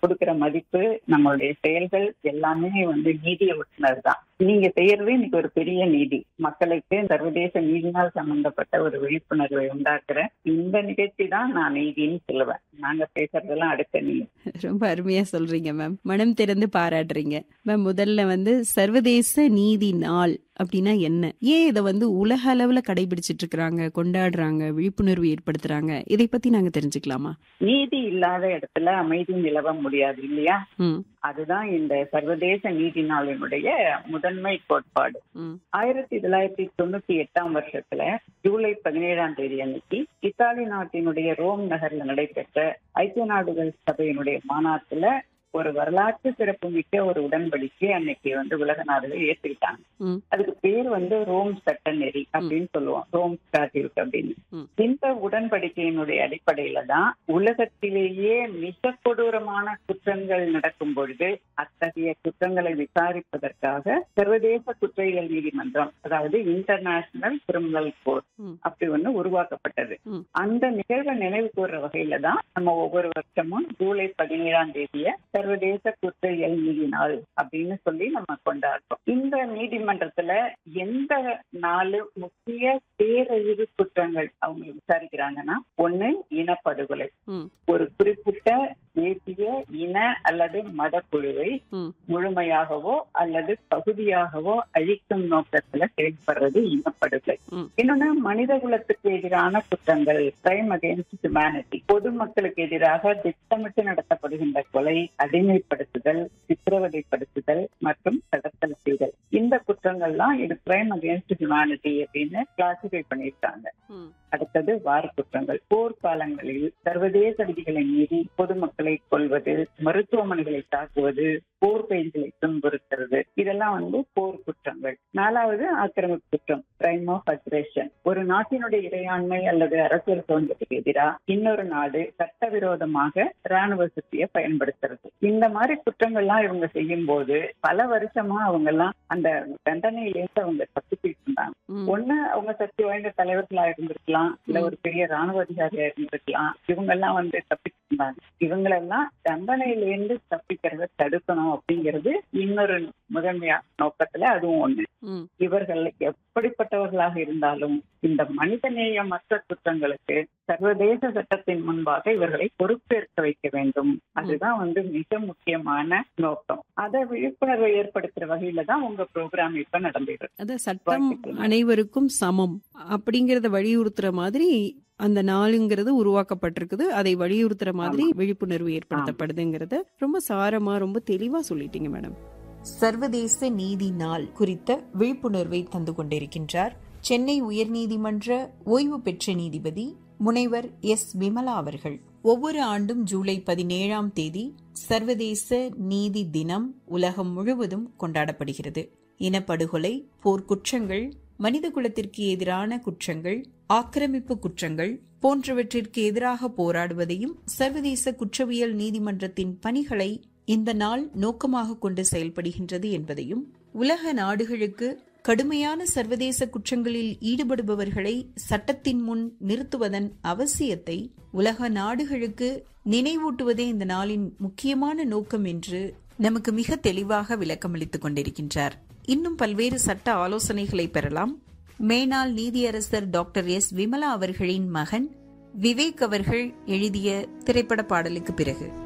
கொடுக்கிற மதிப்பு நம்மளுடைய செயல்கள் எல்லாமே வந்து நீதியை ஒட்டுனது தான் நீங்க செய்யறது இன்னைக்கு ஒரு பெரிய நீதி மக்களுக்கு சர்வதேச நீதினால் சம்பந்தப்பட்ட ஒரு விழிப்புணர்வை உண்டாக்குற இந்த நிகழ்ச்சி தான் நான் நீதின்னு சொல்லுவேன் நாங்க பேசுறதெல்லாம் அடுத்த நீதி ரொம்ப அருமையா சொல்றீங்க மேம் மனம் திறந்து பாராட்டுறீங்க மேம் முதல்ல வந்து சர்வதேச நீதி நாள் அப்படின்னா என்ன ஏன் இதை வந்து உலக அளவுல கடைபிடிச்சிட்டு இருக்காங்க கொண்டாடுறாங்க விழிப்புணர்வு ஏற்படுத்துறாங்க இதை பத்தி நாங்க தெரிஞ்சுக்கலாமா நீதி இல்லாத இடத்துல அமைதி நிலவ முடியாது இல்லையா ம் அதுதான் இந்த சர்வதேச நீதி நாளினுடைய முதன்மை கோட்பாடு ம் ஆயிரத்தி தொள்ளாயிரத்தி தொண்ணூத்தி எட்டாம் வருஷத்துல ஜூலை பதினேழாம் தேதி அன்னைக்கு இத்தாலி நாட்டினுடைய ரோம் நகர்ல நடைபெற்ற ஐக்கிய நாடுகள் சபையினுடைய மாநாட்டுல ஒரு வரலாற்று சிறப்புமிக்க ஒரு உடன்படிக்கை அன்னைக்கு வந்து உலக நாடுகள் ஏற்றுக்கிட்டாங்க ம் அதுக்கு பேர் வந்து ரோம் சட்ட நெறி அப்படின்னு சொல்லுவோம் ரோம் ஸ்டாட்யூட் அப்படின்னு ம். இந்த உடன்படிக்கையினுடைய அடிப்படையில தான் உலகத்திலேயே மிக கொடூரமான குற்றங்கள் நடக்கும் பொழுது அத்தகைய குற்றங்களை விசாரிப்பதற்காக சர்வதேச குற்றவியல் நீதிமன்றம் அதாவது இன்டர்நேஷனல் கிரிமினல் கோர்ட் ம். அப்படி ஒண்ணு உருவாக்கப்பட்டது ம். அந்த நிகழ்வை நினைவு கூறுற வகையில தான் நம்ம ஒவ்வொரு வருஷமும் ஜூலை பதினேழாம் தேதிய சர்வதேச குற்றவியல் நீதி நாள் அப்படின்னு சொல்லி நம்ம கொண்டாடுறோம் இந்த நீதிமன்றத்துல எந்த நாலு முக்கிய பேரழிவு குற்றங்கள் அவங்க விசாரிக்கிறாங்கன்னா ஒண்ணு இனப்படுகொலை ம் ஒரு குறிப்பிட்ட தேசிய இன அல்லது மத குழுவை ம் முழுமையாகவோ அல்லது பகுதியாகவோ அழிக்கும் நோக்கத்துல செயல்படுறது இனப்படுகொலை ம். இன்னொன்னு மனித குலத்துக்கு எதிரான குற்றங்கள் கிரைம் அகேன்ஸ்ட் ஹியூமனிட்டி பொதுமக்களுக்கு எதிராக திட்டமிட்டு நடத்தப்படுகின்ற கொலை அடிமைப்படுத்துதல் சித்திரவதைப்படுத்துதல் மற்றும் கடத்தல் செய்தல் இந்த குற்றங்கள்லாம் இது கிரைம் அகேன்ஸ்ட் ஹியூமனிட்டி அப்படின்னு கிளாசிஃபை பண்ணியிருக்காங்க ம் அடுத்தது வார குற்றங்கள் போர்க்காலங்களில் சர்வதேச விதிகளை மீறி பொதுமக்களை கொல்வது மருத்துவமனைகளை தாக்குவது போர் பயிர்களை துன்புறுத்துறது இதெல்லாம் வந்து போர் குற்றங்கள் நாலாவது ஆக்கிரமிப்பு குற்றம் கிரைம் ஆஃப் அக்ரேஷன் ஒரு நாட்டினுடைய இறையாண்மை அல்லது அரசியல் சுதந்திரத்துக்கு எதிராக இன்னொரு நாடு சட்டவிரோதமாக ராணுவ சக்தியை பயன்படுத்துறது இந்த மாதிரி குற்றங்கள்லாம் இவங்க செய்யும் போது பல வருஷமா அவங்க எல்லாம் அந்த தண்டனையிலேருந்து அவங்க தப்பிச்சுட்டு இருந்தாங்க ம் ஒண்ணு அவங்க சக்தி வாய்ந்த தலைவர்களா இருந்திருக்கலாம் இல்ல ஒரு பெரிய ராணுவ அதிகாரியா இருந்திருக்கலாம் இவங்க எல்லாம் வந்து தப்பிச்சிருந்தாங்க இவங்களெல்லாம் தண்டனையிலேருந்து தப்பிக்கிறத தடுக்கணும் அப்படிங்கிறது இன்னொரு முதன்மையா நோக்கத்துல அதுவும் ஒண்ணு ம் இவர்கள் எப்படிப்பட்டவர்களாக இருந்தாலும் இந்த மனிதநேயமற்ற குற்றங்களுக்கு சர்வதேச சட்டத்தின் முன்பாக இவர்களை பொறுப்பேற்க வைக்க வேண்டும் அதுதான் வந்து மிக முக்கியமான நோக்கம் அதை விழிப்புணர்வை ஏற்படுத்துற வகையில தான் உங்க ப்ரோக்ராம் இப்ப நடந்துட்டு இருக்கு. அத சட்டம் அனைவருக்கும் சமம் அப்படிங்கறத வலியுறுத்துற மாதிரி அந்த நாளுங்கிறது உருவாக்கப்பட்டிருக்குது அதை வலியுறுத்துற மாதிரி விழிப்புணர்வு ஏற்படுத்தப்படுதுங்கிறத ரொம்ப சாரமா ரொம்ப தெளிவா சொல்லிட்டீங்க மேடம் சர்வதேச நீதி நாள் குறித்த விழிப்புணர்வை தந்து கொண்டிருக்கின்றார் சென்னை உயர்நீதிமன்ற ஓய்வு பெற்ற நீதிபதி முனைவர் எஸ் விமலா அவர்கள் ஒவ்வொரு ஆண்டும் ஜூலை பதினேழாம் தேதி சர்வதேச நீதி தினம் உலகம் முழுவதும் கொண்டாடப்படுகிறது இனப்படுகொலை போர்க்குற்றங்கள் மனித குலத்திற்கு எதிரான குற்றங்கள் ஆக்கிரமிப்பு குற்றங்கள் போன்றவற்றிற்கு எதிராக போராடுவதையும் சர்வதேச குற்றவியல் நீதிமன்றத்தின் பணிகளை இந்த நாள் நோக்கமாக கொண்டு செயல்படுகின்றது என்பதையும் உலக நாடுகளுக்கு கடுமையான சர்வதேச குற்றங்களில் ஈடுபடுபவர்களை சட்டத்தின் முன் நிறுத்துவதன் அவசியத்தை உலக நாடுகளுக்கு நினைவூட்டுவதே இந்த நாளின் முக்கியமான நோக்கம் என்று நமக்கு மிக தெளிவாக விளக்கமளித்துக் கொண்டிருக்கின்றார் இன்னும் பல்வேறு சட்ட ஆலோசனைகளை பெறலாம் மேனாள் நீதியரசர் டாக்டர் எஸ் விமலா அவர்களின் மகன் விவேக் அவர்கள் எழுதிய திரைப்பட பாடலுக்கு பிறகு